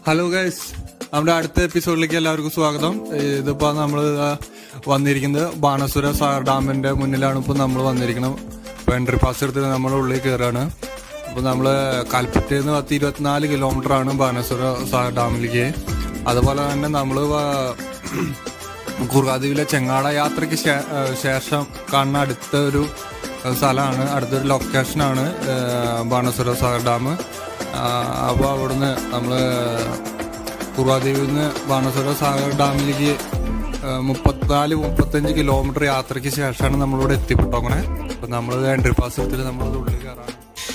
Hello guys നമ്മുടെ അടുത്ത എപ്പിസോഡിലേക്ക് എല്ലാവർക്കും സ്വാഗതം ഇതിപ്പോ നമ്മൾ വന്നിരിക്കുന്നത് ബാണസുര സാർ ഡാമിന്റെ മുന്നിലാണ് ഇപ്പൊ നമ്മൾ വന്നിരിക്കുന്നത് ഇപ്പൊ എൻട്രി പാസ് എടുത്തിട്ട് നമ്മൾ ഉള്ളിൽ കയറാണ് അപ്പൊ നമ്മള് കൽപ്പറ്റയിൽ നിന്ന് പത്ത് ഇരുപത്തിനാല് കിലോമീറ്റർ ആണ് ബാണസുര സാർ ഡാമിലേക്ക് അതുപോലെ തന്നെ നമ്മള് വ- കുർഗാദ്വീപിലെ ചെങ്ങാട യാത്രയ്ക്ക് ശേ- ഏഹ് ശേഷം കാണുന്ന അടുത്ത ഒരു സ്ഥലമാണ് അടുത്തൊരു ലൊക്കേഷനാണ് ബാണസുര സാഗർ ഡാം അപ്പോൾ അവിടുന്ന് നമ്മൾ കുർവാദ്വീപിൽ നിന്ന് ബാണസുര സാഗർ ഡാമിലേക്ക് ഏഹ് മുപ്പത്തിനാല് മുപ്പത്തഞ്ച് കിലോമീറ്റർ യാത്രയ്ക്ക് ശേഷമാണ് നമ്മളിവിടെ എത്തിപ്പെട്ടോങ്ങനെ അപ്പം നമ്മൾ എൻട്രി പാസ് എടുത്തിട്ട് നമ്മളത് ഉള്ളിൽ കയറാണ്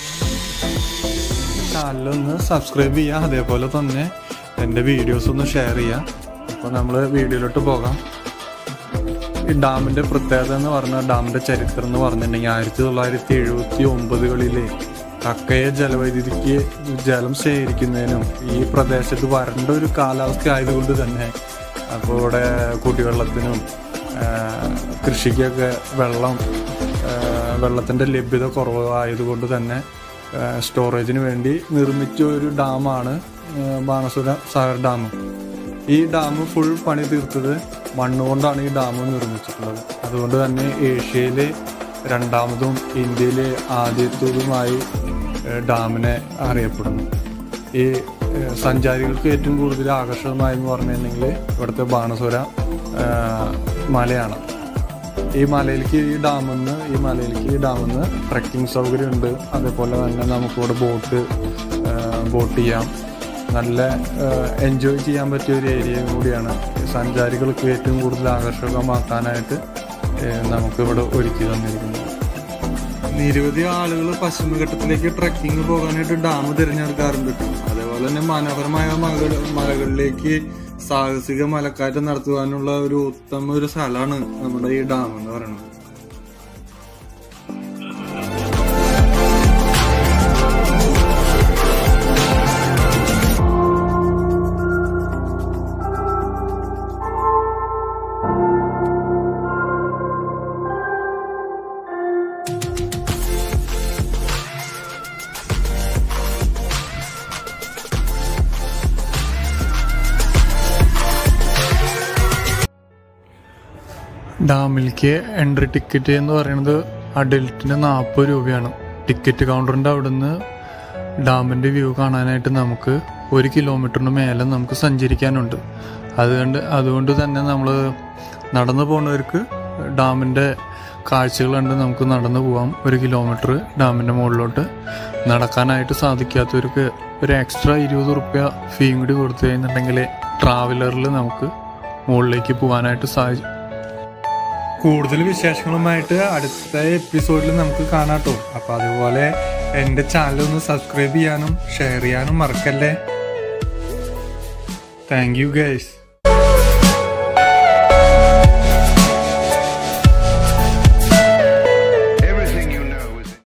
ചാനലൊന്ന് സബ്സ്ക്രൈബ് ചെയ്യുക അതേപോലെ തന്നെ എൻ്റെ വീഡിയോസ് ഒന്ന് ഷെയർ ചെയ്യുക അപ്പോൾ നമ്മൾ വീഡിയോയിലോട്ട് പോകാം ഈ ഡാമിന്റെ പ്രത്യേകത എന്ന് പറഞ്ഞാൽ ഡാമിന്റെ ചരിത്രം എന്ന് പറഞ്ഞിട്ടുണ്ടെങ്കിൽ ആയിരത്തി തൊള്ളായിരത്തി എഴുപത്തി ഒമ്പതുകളിലെ കക്കയ ജലവൈദ്യുതിക്ക് ജലം ശേഖരിക്കുന്നതിനും ഈ പ്രദേശത്ത് വരണ്ട ഒരു കാലാവസ്ഥ ആയതുകൊണ്ട് തന്നെ അപ്പോൾ ഇവിടെ കുടിവെള്ളത്തിനും ആ, കൃഷിക്കൊക്കെ വെള്ളം ആ, വെള്ളത്തിന്റെ ലഭ്യത കുറവായതുകൊണ്ട് തന്നെ ആ, സ്റ്റോറേജിന് വേണ്ടി നിർമ്മിച്ച ഒരു ഡാമാണ് ആ, ബാണസുര സാഗർ ഡാം ഈ ഡാം ഫുൾ പണി തീർത്തത് മണ്ണുകൊണ്ടാണ് ഈ ഡാം നിർമ്മിച്ചിട്ടുള്ളത് അതുകൊണ്ട് തന്നെ ഏഷ്യയിലെ രണ്ടാമതും ഇന്ത്യയിലെ ആദ്യത്തതുമായി ഏഹ്, ഡാമിനെ അറിയപ്പെടുന്നു ഈ ഏഹ്, സഞ്ചാരികൾക്ക് ഏറ്റവും കൂടുതൽ ആകർഷകമായെന്ന് പറഞ്ഞിട്ടുണ്ടെങ്കിൽ ഇവിടുത്തെ ബാണസുര ഏഹ്, മലയാണ് ഈ മലയിലേക്ക് ഈ ഡാമിൽ നിന്ന് ഈ മലയിലേക്ക് ഈ ഡാമിൽ നിന്ന് ട്രക്കിംഗ് സൗകര്യമുണ്ട് അതേപോലെ തന്നെ നമുക്കിവിടെ ബോട്ട് ബോട്ട് ചെയ്യാം നല്ല എൻജോയ് ചെയ്യാൻ പറ്റിയ ഒരു ഏരിയയും കൂടിയാണ് സഞ്ചാരികൾക്ക് ഏറ്റവും കൂടുതൽ ആകർഷകമാക്കാനായിട്ട് ഏഹ്, നമുക്കിവിടെ ഒരുക്കി തന്നിരിക്കുന്നത് നിരവധി ആളുകൾ പശ്ചിമഘട്ടത്തിലേക്ക് ട്രക്കിംഗ് പോകാനായിട്ട് ഡാം തിരഞ്ഞെടുക്കാറുണ്ട് ട്ടോ. അതേപോലെ തന്നെ മനോഹരമായ മകൾ മലകളിലേക്ക് സാഹസിക മലക്കയറ്റം നടത്തുവാനുള്ള ഒരു ഉത്തമ ഒരു സ്ഥലമാണ് നമ്മുടെ ഈ ഡാം എന്ന് പറയുന്നത് ഡാമിലേക്ക് എൻട്രി ടിക്കറ്റ് എന്ന് പറയുന്നത് അഡൽട്ടിന് നാൽപ്പത് രൂപയാണ് ടിക്കറ്റ് കൗണ്ടറിൻ്റെ അവിടുന്ന് ഡാമിൻ്റെ വ്യൂ കാണാനായിട്ട് നമുക്ക് ഒരു കിലോമീറ്ററിന് മേലെ നമുക്ക് സഞ്ചരിക്കാനുണ്ട് അതുകൊണ്ട് അതുകൊണ്ട് തന്നെ നമ്മൾ നടന്നു പോകുന്നവർക്ക് ഡാമിൻ്റെ കാഴ്ചകൾ കണ്ട് നമുക്ക് നടന്നു പോകാം ഒരു കിലോമീറ്റർ ഡാമിൻ്റെ മുകളിലോട്ട് നടക്കാനായിട്ട് സാധിക്കാത്തവർക്ക് ഒരു എക്സ്ട്രാ ഇരുപത് റുപ്യ ഫീയും കൂടി കൊടുത്തു കഴിഞ്ഞിട്ടുണ്ടെങ്കിൽ ട്രാവലറിൽ നമുക്ക് മുകളിലേക്ക് പോകാനായിട്ട് സാധിക്കും കൂടുതൽ വിശേഷങ്ങളുമായിട്ട് അടുത്ത എപ്പിസോഡിൽ നമുക്ക് കാണാട്ടോ അപ്പൊ അതുപോലെ എന്റെ ചാനൽ ഒന്ന് സബ്സ്ക്രൈബ് ചെയ്യാനും ഷെയർ ചെയ്യാനും മറക്കല്ലേ താങ്ക് യു ഗൈസ്